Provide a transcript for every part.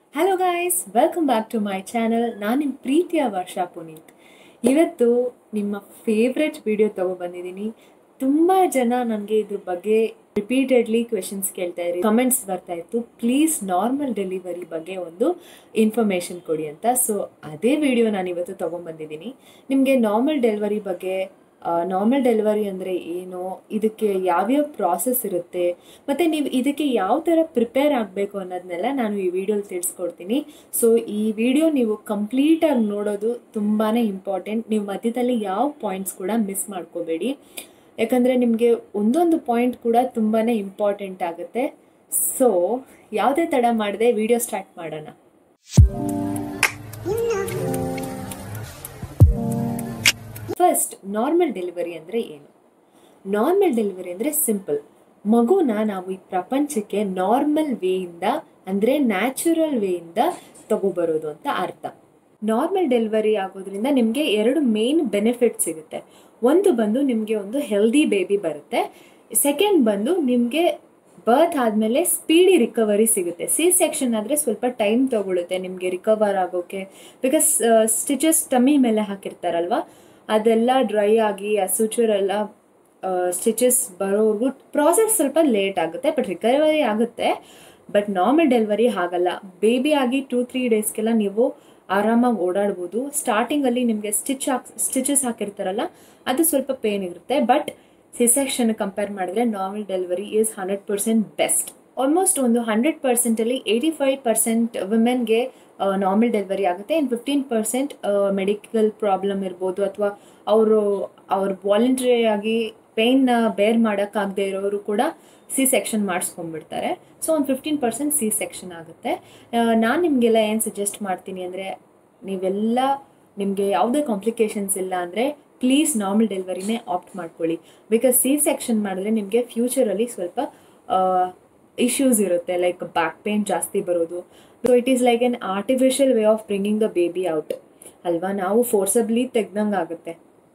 hello guys welcome back to my channel ನಾನು ನಿಮ್ಮ ಪ್ರೀತಿಯ ವರ್ಷಾ ಪುನೀತ್ ಇವತ್ತು ನಿಮ್ಮ ಫೇವ್ರೆಟ್ ವಿಡಿಯೋ ತೊಗೊಬಂದಿದ್ದೀನಿ ತುಂಬ ಜನ ನನಗೆ ಇದ್ರ ಬಗ್ಗೆ ರಿಪೀಟೆಡ್ಲಿ ಕ್ವೆಶನ್ಸ್ ಕೇಳ್ತಾ ಇರಿ ಕಮೆಂಟ್ಸ್ ಬರ್ತಾ ಇತ್ತು ಪ್ಲೀಸ್ ನಾರ್ಮಲ್ ಡೆಲಿವರಿ ಬಗ್ಗೆ ಒಂದು ಇನ್ಫಾರ್ಮೇಷನ್ ಕೊಡಿ ಅಂತ ಸೊ ಅದೇ ವಿಡಿಯೋ ನಾನು ಇವತ್ತು ತೊಗೊಂಬಂದಿದ್ದೀನಿ ನಿಮಗೆ ನಾರ್ಮಲ್ ಡೆಲಿವರಿ ಬಗ್ಗೆ ನಾರ್ಮಲ್ ಡೆಲಿವರಿ ಅಂದರೆ ಏನು ಇದಕ್ಕೆ ಯಾವ್ಯಾವ ಪ್ರಾಸೆಸ್ ಇರುತ್ತೆ ಮತ್ತು ನೀವು ಇದಕ್ಕೆ ಯಾವ ಥರ ಪ್ರಿಪೇರ್ ಆಗಬೇಕು ಅನ್ನೋದನ್ನೆಲ್ಲ ನಾನು ಈ ವಿಡಿಯೋಲಿ ತಿಳಿಸ್ಕೊಡ್ತೀನಿ ಸೊ ಈ ವಿಡಿಯೋ ನೀವು ಕಂಪ್ಲೀಟಾಗಿ ನೋಡೋದು ತುಂಬಾ ಇಂಪಾರ್ಟೆಂಟ್ ನೀವು ಮಧ್ಯದಲ್ಲಿ ಯಾವ ಪಾಯಿಂಟ್ಸ್ ಕೂಡ ಮಿಸ್ ಮಾಡ್ಕೋಬೇಡಿ ಯಾಕಂದರೆ ನಿಮಗೆ ಒಂದೊಂದು ಪಾಯಿಂಟ್ ಕೂಡ ತುಂಬಾ ಇಂಪಾರ್ಟೆಂಟ್ ಆಗುತ್ತೆ ಸೊ ಯಾವುದೇ ತಡ ಮಾಡದೆ ವಿಡಿಯೋ ಸ್ಟಾರ್ಟ್ ಮಾಡೋಣ ಫಸ್ಟ್ ನಾರ್ಮಲ್ ಡೆಲಿವರಿ ಅಂದರೆ ಏನು ನಾರ್ಮಲ್ ಡೆಲಿವರಿ ಅಂದರೆ ಸಿಂಪಲ್ ಮಗುನ ನಾವು ಈ ಪ್ರಪಂಚಕ್ಕೆ ನಾರ್ಮಲ್ ವೇಯಿಂದ ಅಂದರೆ ನ್ಯಾಚುರಲ್ ವೇಯಿಂದ ತಗೊಬರೋದು ಅಂತ ಅರ್ಥ ನಾರ್ಮಲ್ ಡೆಲಿವರಿ ಆಗೋದ್ರಿಂದ ನಿಮಗೆ ಎರಡು ಮೇನ್ ಬೆನಿಫಿಟ್ ಸಿಗುತ್ತೆ ಒಂದು ಬಂದು ನಿಮಗೆ ಒಂದು ಹೆಲ್ದಿ ಬೇಬಿ ಬರುತ್ತೆ ಸೆಕೆಂಡ್ ಬಂದು ನಿಮಗೆ ಬರ್ತ್ ಆದಮೇಲೆ ಸ್ಪೀಡಿ ರಿಕವರಿ ಸಿಗುತ್ತೆ ಸಿ ಸೆಕ್ಷನ್ ಆದರೆ ಸ್ವಲ್ಪ ಟೈಮ್ ತೊಗೊಳುತ್ತೆ ನಿಮಗೆ ರಿಕವರ್ ಆಗೋಕ್ಕೆ ಬಿಕಾಸ್ ಸ್ಟಿಚಸ್ ಟಮ್ಮಿ ಮೇಲೆ ಹಾಕಿರ್ತಾರಲ್ವ ಅದೆಲ್ಲ ಡ್ರೈ ಆಗಿ ಆ ಸೂಚರ್ ಎಲ್ಲ ಸ್ಟಿಚಸ್ ಬರೋವರೆಗೂ ಪ್ರಾಸೆಸ್ ಸ್ವಲ್ಪ ಲೇಟ್ ಆಗುತ್ತೆ ಬಟ್ ರಿಕವರಿ ಆಗುತ್ತೆ ಬಟ್ ನಾರ್ಮಲ್ ಡೆಲಿವರಿ ಹಾಗಲ್ಲ ಬೇಬಿ ಆಗಿ ಟೂ ತ್ರೀ ಡೇಸ್ಗೆಲ್ಲ ನೀವು ಆರಾಮಾಗಿ ಓಡಾಡ್ಬೋದು ಸ್ಟಾರ್ಟಿಂಗಲ್ಲಿ ನಿಮಗೆ ಸ್ಟಿಚ್ ಹಾಕಿ ಸ್ಟಿಚಸ್ ಹಾಕಿರ್ತಾರಲ್ಲ ಅದು ಸ್ವಲ್ಪ ಪೇನ್ ಇರುತ್ತೆ ಬಟ್ ಸಿ ಸೆಕ್ಷನ್ ಕಂಪೇರ್ ಮಾಡಿದ್ರೆ normal delivery is hundred percent best almost ಒಂದು ಹಂಡ್ರೆಡ್ ಪರ್ಸೆಂಟಲ್ಲಿ ಏಯ್ಟಿ ಫೈವ್ ಪರ್ಸೆಂಟ್ ವುಮೆನ್ಗೆ ನಾರ್ಮಲ್ ಡೆಲಿವರಿ ಆಗುತ್ತೆ ಇನ್ನು ಫಿಫ್ಟೀನ್ ಪರ್ಸೆಂಟ್ ಮೆಡಿಕಲ್ ಪ್ರಾಬ್ಲಮ್ ಇರ್ಬೋದು ಅಥವಾ ಅವರು ಅವ್ರ ವಾಲಂಟ್ರಿ ಆಗಿ ಪೇನ್ನ ಬೇರ್ ಮಾಡೋಕ್ಕಾಗದೇ ಇರೋರು ಕೂಡ ಸಿ ಸೆಕ್ಷನ್ ಮಾಡಿಸ್ಕೊಂಡ್ಬಿಡ್ತಾರೆ ಸೊ ಒಂದು ಫಿಫ್ಟೀನ್ ಪರ್ಸೆಂಟ್ ಸಿ ಸೆಕ್ಷನ್ ಆಗುತ್ತೆ ನಾನು ನಿಮಗೆಲ್ಲ ಏನು ಸಜೆಸ್ಟ್ ಮಾಡ್ತೀನಿ ಅಂದರೆ ನೀವೆಲ್ಲ ನಿಮಗೆ ಯಾವುದೇ ಕಾಂಪ್ಲಿಕೇಶನ್ಸ್ ಇಲ್ಲ ಅಂದರೆ ಪ್ಲೀಸ್ ನಾರ್ಮಲ್ ಡೆಲಿವರಿನೇ ಆಪ್ಟ್ ಮಾಡ್ಕೊಳ್ಳಿ ಬಿಕಾಸ್ ಸಿ ಸೆಕ್ಷನ್ ಮಾಡಿದ್ರೆ ನಿಮಗೆ ಫ್ಯೂಚರಲ್ಲಿ ಸ್ವಲ್ಪ ಇಶ್ಯೂಸ್ ಇರುತ್ತೆ ಲೈಕ್ ಬ್ಯಾಕ್ ಪೇನ್ ಜಾಸ್ತಿ ಬರೋದು so it is like an artificial way of bringing the baby out ಅಲ್ವಾ ನಾವು ಫೋರ್ಸಬ್ಲಿ ತೆಗ್ದಂಗೆ ಆಗುತ್ತೆ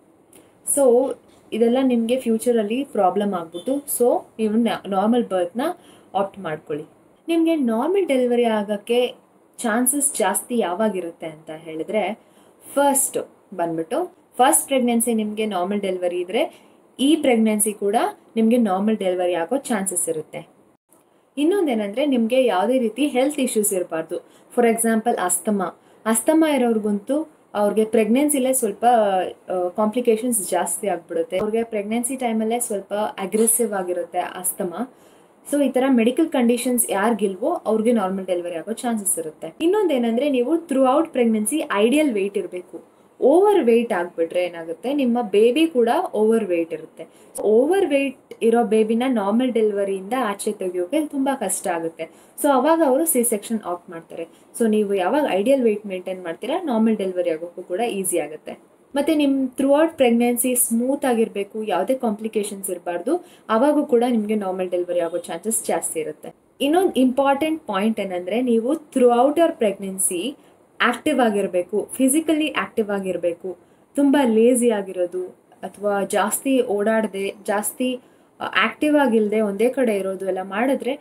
ಸೊ ಇದೆಲ್ಲ ನಿಮಗೆ ಫ್ಯೂಚರಲ್ಲಿ ಪ್ರಾಬ್ಲಮ್ ಆಗ್ಬಿಟ್ಟು ಸೊ ನೀವು ನಾರ್ಮಲ್ ಬರ್ತ್ನ ಆಪ್ಟ್ ಮಾಡ್ಕೊಳ್ಳಿ ನಿಮಗೆ ನಾರ್ಮಲ್ ಡೆಲಿವರಿ ಆಗೋಕ್ಕೆ ಚಾನ್ಸಸ್ ಜಾಸ್ತಿ ಯಾವಾಗಿರುತ್ತೆ ಅಂತ ಹೇಳಿದ್ರೆ ಫಸ್ಟ್ ಬಂದ್ಬಿಟ್ಟು ಫಸ್ಟ್ ಪ್ರೆಗ್ನೆನ್ಸಿ ನಿಮಗೆ ನಾರ್ಮಲ್ ಡೆಲಿವರಿ ಇದ್ದರೆ ಈ ಪ್ರೆಗ್ನೆನ್ಸಿ ಕೂಡ ನಿಮಗೆ ನಾರ್ಮಲ್ ಡೆಲಿವರಿ ಆಗೋ ಚಾನ್ಸಸ್ ಇರುತ್ತೆ ಇನ್ನೊಂದೇನೆಂದರೆ ನಿಮಗೆ ಯಾವುದೇ ರೀತಿ ಹೆಲ್ತ್ ಇಶ್ಯೂಸ್ ಇರಬಾರ್ದು ಫಾರ್ ಎಕ್ಸಾಂಪಲ್ ಅಸ್ತಮಾ ಅಸ್ತಮಾ ಇರೋರ್ಗಂತೂ ಅವ್ರಿಗೆ ಪ್ರೆಗ್ನೆನ್ಸಿಲೇ ಸ್ವಲ್ಪ ಕಾಂಪ್ಲಿಕೇಶನ್ಸ್ ಜಾಸ್ತಿ ಆಗಿಬಿಡುತ್ತೆ ಅವ್ರಿಗೆ ಪ್ರೆಗ್ನೆನ್ಸಿ ಟೈಮಲ್ಲೇ ಸ್ವಲ್ಪ ಅಗ್ರೆಸಿವ್ ಆಗಿರುತ್ತೆ ಅಸ್ತಮಾ ಸೊ ಈ ಥರ ಮೆಡಿಕಲ್ ಕಂಡೀಷನ್ಸ್ ಯಾರಿಗಿಲ್ವೋ ಅವ್ರಿಗೆ ನಾರ್ಮಲ್ ಡೆಲಿವರಿ ಆಗೋ ಚಾನ್ಸಸ್ ಇರುತ್ತೆ ಇನ್ನೊಂದೇನೆಂದರೆ ನೀವು throughout pregnancy ideal weight ಇರಬೇಕು ಓವರ್ ವೆಯ್ಟ್ ಆಗಿಬಿಟ್ರೆ ಏನಾಗುತ್ತೆ ನಿಮ್ಮ ಬೇಬಿ ಕೂಡ ಓವರ್ ವೆಯ್ಟ್ ಇರುತ್ತೆ ಓವರ್ ವೆಯ್ಟ್ ಇರೋ ಬೇಬಿನ ನಾರ್ಮಲ್ ಡೆಲಿವರಿಯಿಂದ ಆಚೆ ತೆಗಿಯೋಕೆ ತುಂಬ ಕಷ್ಟ ಆಗುತ್ತೆ ಸೊ ಅವಾಗ ಅವರು ಸಿ ಸೆಕ್ಷನ್ ಆಫ್ ಮಾಡ್ತಾರೆ ಸೊ ನೀವು ಯಾವಾಗ ಐಡಿಯಲ್ ವೆಯ್ಟ್ ಮೇಂಟೈನ್ ಮಾಡ್ತೀರಾ ನಾರ್ಮಲ್ ಡೆಲಿವರಿ ಆಗೋಕ್ಕೂ ಕೂಡ ಈಸಿ ಆಗುತ್ತೆ ಮತ್ತು ನಿಮ್ಮ ಥ್ರೂ ಔಟ್ ಪ್ರೆಗ್ನೆನ್ಸಿ ಸ್ಮೂತ್ ಆಗಿರಬೇಕು ಯಾವುದೇ ಕಾಂಪ್ಲಿಕೇಶನ್ಸ್ ಇರಬಾರ್ದು ಆವಾಗೂ ಕೂಡ ನಿಮಗೆ ನಾರ್ಮಲ್ ಡೆಲಿವರಿ ಆಗೋ ಚಾನ್ಸಸ್ ಜಾಸ್ತಿ ಇರುತ್ತೆ ಇನ್ನೊಂದು ಇಂಪಾರ್ಟೆಂಟ್ ಪಾಯಿಂಟ್ ಏನಂದರೆ ನೀವು throughout our pregnancy active ಆಗಿರಬೇಕು ಫಿಸಿಕಲಿ ಆ್ಯಕ್ಟಿವ್ ಆಗಿರಬೇಕು ತುಂಬ ಲೇಸಿ ಆಗಿರೋದು ಅಥವಾ ಜಾಸ್ತಿ ಓಡಾಡದೆ ಜಾಸ್ತಿ ಆ್ಯಕ್ಟಿವ್ ಆಗಿಲ್ಲದೆ ಒಂದೇ ಕಡೆ ಇರೋದು ಎಲ್ಲ ಮಾಡಿದ್ರೆ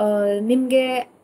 ನಿಮಗೆ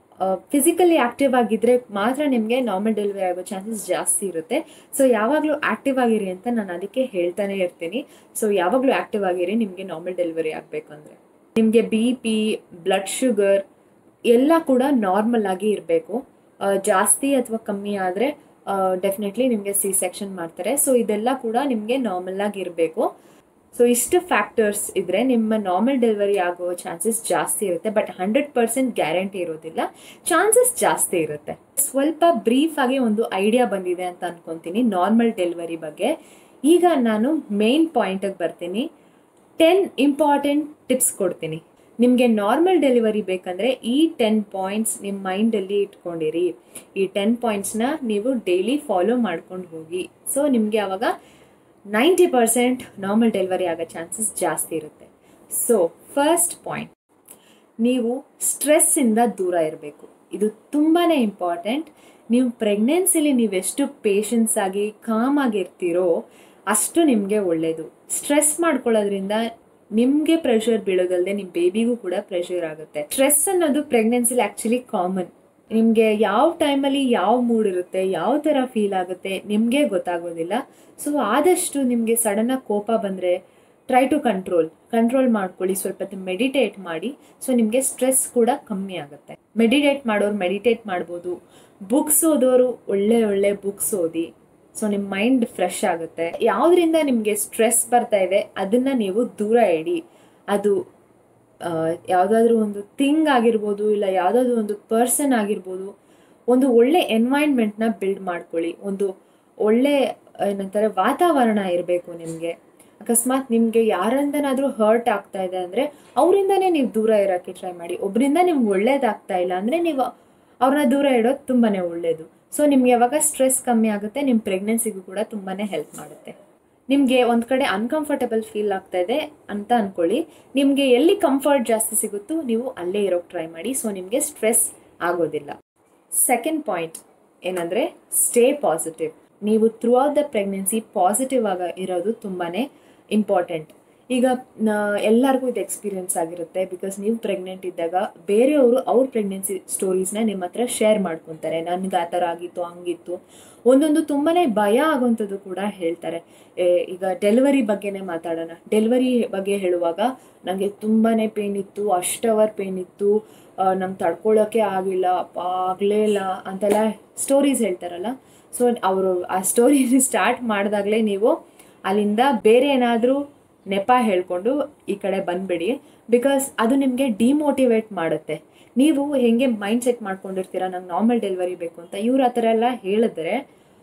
ಫಿಸಿಕಲಿ ಆ್ಯಕ್ಟಿವ್ ಆಗಿದ್ದರೆ ಮಾತ್ರ ನಿಮಗೆ ನಾರ್ಮಲ್ ಡೆಲಿವರಿ ಆಗೋ ಚಾನ್ಸಸ್ ಜಾಸ್ತಿ ಇರುತ್ತೆ ಸೊ ಯಾವಾಗಲೂ ಆ್ಯಕ್ಟಿವ್ ಆಗಿರಿ ಅಂತ ನಾನು ಅದಕ್ಕೆ ಹೇಳ್ತಾನೆ ಇರ್ತೀನಿ ಸೊ ಯಾವಾಗಲೂ ಆ್ಯಕ್ಟಿವ್ ಆಗಿರಿ ನಿಮಗೆ ನಾರ್ಮಲ್ ಡೆಲಿವರಿ ಆಗಬೇಕು ಅಂದರೆ ನಿಮಗೆ ಬಿ ಪಿ ಬ್ಲಡ್ ಶುಗರ್ ಎಲ್ಲ ಕೂಡ ನಾರ್ಮಲ್ ಆಗಿ ಇರಬೇಕು ಜಾಸ್ತಿ ಅಥವಾ ಕಮ್ಮಿ ಆದರೆ ಡೆಫಿನೆಟ್ಲಿ ನಿಮಗೆ ಸಿ ಸೆಕ್ಷನ್ ಮಾಡ್ತಾರೆ ಸೊ ಇದೆಲ್ಲ ಕೂಡ ನಿಮಗೆ ನಾರ್ಮಲ್ ಆಗಿ ಇರಬೇಕು ಸೊ ಇಷ್ಟು ಫ್ಯಾಕ್ಟರ್ಸ್ ಇದ್ದರೆ ನಿಮ್ಮ ನಾರ್ಮಲ್ ಡೆಲಿವರಿ ಆಗೋ ಚಾನ್ಸಸ್ ಜಾಸ್ತಿ ಇರುತ್ತೆ ಬಟ್ ಹಂಡ್ರೆಡ್ ಪರ್ಸೆಂಟ್ ಗ್ಯಾರಂಟಿ ಇರೋದಿಲ್ಲ ಚಾನ್ಸಸ್ ಜಾಸ್ತಿ ಇರುತ್ತೆ ಸ್ವಲ್ಪ ಬ್ರೀಫ್ ಆಗಿ ಒಂದು ಐಡಿಯಾ ಬಂದಿದೆ ಅಂತ ಅನ್ಕೊತೀನಿ ನಾರ್ಮಲ್ ಡೆಲಿವರಿ ಬಗ್ಗೆ ಈಗ ನಾನು ಮೇನ್ ಪಾಯಿಂಟಿಗೆ ಬರ್ತೀನಿ ಟೆನ್ ಇಂಪಾರ್ಟೆಂಟ್ ಟಿಪ್ಸ್ ಕೊಡ್ತೀನಿ ನಿಮಗೆ ನಾರ್ಮಲ್ ಡೆಲಿವರಿ ಬೇಕಂದರೆ ಈ ಟೆನ್ ಪಾಯಿಂಟ್ಸ್ ನಿಮ್ಮ ಮೈಂಡಲ್ಲಿ ಇಟ್ಕೊಂಡಿರಿ ಈ ಟೆನ್ ಪಾಯಿಂಟ್ಸ್ನ ನೀವು ಡೈಲಿ ಫಾಲೋ ಮಾಡ್ಕೊಂಡು ಹೋಗಿ ಸೊ ನಿಮಗೆ ಆವಾಗ ನೈಂಟಿ ಪರ್ಸೆಂಟ್ ನಾರ್ಮಲ್ ಡೆಲಿವರಿ ಆಗೋ ಚಾನ್ಸಸ್ ಜಾಸ್ತಿ ಇರುತ್ತೆ ಸೊ ಫಸ್ಟ್ ಪಾಯಿಂಟ್ ನೀವು ಸ್ಟ್ರೆಸ್ಸಿಂದ ದೂರ ಇರಬೇಕು ಇದು ತುಂಬಾ ಇಂಪಾರ್ಟೆಂಟ್ ನೀವು ಪ್ರೆಗ್ನೆನ್ಸಿಲಿ ನೀವೆಷ್ಟು ಪೇಷನ್ಸ್ ಆಗಿ ಕಾಮ್ ಆಗಿರ್ತೀರೋ ಅಷ್ಟು ನಿಮಗೆ ಒಳ್ಳೆಯದು ಸ್ಟ್ರೆಸ್ ಮಾಡ್ಕೊಳ್ಳೋದ್ರಿಂದ ನಿಮಗೆ ಪ್ರೆಷರ್ ಬೀಳೋದಲ್ಲದೆ ನಿಮ್ಮ ಬೇಬಿಗೂ ಕೂಡ ಪ್ರೆಷರ್ ಆಗುತ್ತೆ ಸ್ಟ್ರೆಸ್ ಅನ್ನೋದು ಪ್ರೆಗ್ನೆನ್ಸಿಲಿ ಆ್ಯಕ್ಚುಲಿ ಕಾಮನ್ ನಿಮಗೆ ಯಾವ ಟೈಮಲ್ಲಿ ಯಾವ ಮೂಡ್ ಇರುತ್ತೆ ಯಾವ ಥರ ಫೀಲ್ ಆಗುತ್ತೆ ನಿಮಗೆ ಗೊತ್ತಾಗೋದಿಲ್ಲ ಸೊ ಆದಷ್ಟು ನಿಮಗೆ ಸಡನ್ನಾಗಿ ಕೋಪ ಬಂದರೆ ಟ್ರೈ ಟು ಕಂಟ್ರೋಲ್ ಕಂಟ್ರೋಲ್ ಮಾಡ್ಕೊಳ್ಳಿ ಸ್ವಲ್ಪ ಮೆಡಿಟೇಟ್ ಮಾಡಿ ಸೊ ನಿಮಗೆ ಸ್ಟ್ರೆಸ್ ಕೂಡ ಕಮ್ಮಿ ಆಗುತ್ತೆ ಮೆಡಿಟೇಟ್ ಮಾಡೋರು ಮೆಡಿಟೇಟ್ ಮಾಡ್ಬೋದು ಬುಕ್ಸ್ ಓದೋರು ಒಳ್ಳೆ ಒಳ್ಳೆ ಬುಕ್ಸ್ ಓದಿ ಸೊ ನಿಮ್ಮ ಮೈಂಡ್ ಫ್ರೆಶ್ ಆಗುತ್ತೆ ಯಾವುದರಿಂದ ನಿಮಗೆ ಸ್ಟ್ರೆಸ್ ಬರ್ತಾ ಇದೆ ಅದನ್ನು ನೀವು ದೂರ ಇಡಿ ಅದು ಯಾವುದಾದ್ರೂ ಒಂದು ಥಿಂಗ್ ಆಗಿರ್ಬೋದು ಇಲ್ಲ ಯಾವುದಾದ್ರೂ ಒಂದು ಪರ್ಸನ್ ಆಗಿರ್ಬೋದು ಒಂದು ಒಳ್ಳೆ ಎನ್ವೈರ್ನ್ಮೆಂಟ್ನ ಬಿಲ್ಡ್ ಮಾಡ್ಕೊಳ್ಳಿ ಒಂದು ಒಳ್ಳೆ ಏನಂತಾರೆ ವಾತಾವರಣ ಇರಬೇಕು ನಿಮಗೆ ಅಕಸ್ಮಾತ್ ನಿಮಗೆ ಯಾರಿಂದನಾದರೂ ಹರ್ಟ್ ಆಗ್ತಾ ಇದೆ ಅಂದರೆ ಅವರಿಂದನೇ ನೀವು ದೂರ ಇರೋಕ್ಕೆ ಟ್ರೈ ಮಾಡಿ ಒಬ್ಬರಿಂದ ನಿಮ್ಗೆ ಒಳ್ಳೇದಾಗ್ತಾ ಇಲ್ಲ ಅಂದರೆ ನೀವು ಅವ್ರನ್ನ ದೂರ ಇಡೋದು ತುಂಬಾ ಒಳ್ಳೆಯದು ಸೊ ನಿಮ್ಗೆ ಯಾವಾಗ ಸ್ಟ್ರೆಸ್ ಕಮ್ಮಿ ಆಗುತ್ತೆ ನಿಮ್ಮ ಪ್ರೆಗ್ನೆನ್ಸಿಗೂ ಕೂಡ ತುಂಬಾ ಹೆಲ್ಪ್ ಮಾಡುತ್ತೆ ನಿಮಗೆ ಒಂದು ಕಡೆ ಅನ್ಕಂಫರ್ಟಬಲ್ ಫೀಲ್ ಆಗ್ತಾ ಇದೆ ಅಂತ ಅಂದ್ಕೊಳ್ಳಿ ನಿಮಗೆ ಎಲ್ಲಿ ಕಂಫರ್ಟ್ ಜಾಸ್ತಿ ಸಿಗುತ್ತೋ ನೀವು ಅಲ್ಲೇ ಇರೋಕ್ಕೆ ಟ್ರೈ ಮಾಡಿ ಸೊ ನಿಮಗೆ ಸ್ಟ್ರೆಸ್ ಆಗೋದಿಲ್ಲ ಸೆಕೆಂಡ್ ಪಾಯಿಂಟ್ ಏನಂದರೆ ಸ್ಟೇ ಪಾಸಿಟಿವ್ ನೀವು throughout the pregnancy positive ಆಗ ಇರೋದು ತುಂಬಾ ಇಂಪಾರ್ಟೆಂಟ್ ಈಗ ಎಲ್ಲರಿಗೂ ಇದು ಎಕ್ಸ್ಪೀರಿಯನ್ಸ್ ಆಗಿರುತ್ತೆ ಬಿಕಾಸ್ ನೀವು ಪ್ರೆಗ್ನೆಂಟ್ ಇದ್ದಾಗ ಬೇರೆಯವರು ಅವ್ರ ಪ್ರೆಗ್ನೆನ್ಸಿ ಸ್ಟೋರೀಸ್ನ ನಿಮ್ಮ ಹತ್ರ ಶೇರ್ ಮಾಡ್ಕೊತಾರೆ ನನಗೆ ಆ ಥರ ಆಗಿತ್ತು ಹಂಗಿತ್ತು ಒಂದೊಂದು ತುಂಬಾ ಭಯ ಆಗುವಂಥದ್ದು ಕೂಡ ಹೇಳ್ತಾರೆ ಈಗ ಡೆಲಿವರಿ ಬಗ್ಗೆನೇ ಮಾತಾಡೋಣ ಡೆಲಿವರಿ ಬಗ್ಗೆ ಹೇಳುವಾಗ ನನಗೆ ತುಂಬಾ ಪೇನ್ ಇತ್ತು ಅಷ್ಟು ಅವರ್ ಪೇನ್ ಇತ್ತು ನಂಗೆ ತಡ್ಕೊಳ್ಳೋಕ್ಕೆ ಆಗಿಲ್ಲ ಅಪ್ಪ ಆಗಲೇ ಇಲ್ಲ ಅಂತೆಲ್ಲ ಸ್ಟೋರೀಸ್ ಹೇಳ್ತಾರಲ್ಲ ಸೊ ಅವರು ಆ ಸ್ಟೋರಿ ಸ್ಟಾರ್ಟ್ ಮಾಡಿದಾಗಲೇ ನೀವು ಅಲ್ಲಿಂದ ಬೇರೆ ಏನಾದರೂ ನೆಪ ಹೇಳ್ಕೊಂಡು ಈ ಕಡೆ ಬಂದ್ಬಿಡಿ ಬಿಕಾಸ್ ಅದು ನಿಮಗೆ ಡಿಮೋಟಿವೇಟ್ ಮಾಡುತ್ತೆ ನೀವು ಹೆಂಗೆ ಮೈಂಡ್ ಸೆಟ್ ಮಾಡ್ಕೊಂಡಿರ್ತೀರ ನಂಗೆ ನಾರ್ಮಲ್ ಡೆಲಿವರಿ ಬೇಕು ಅಂತ ಇವ್ರು ಆ ಥರ ಎಲ್ಲ ಹೇಳಿದ್ರೆ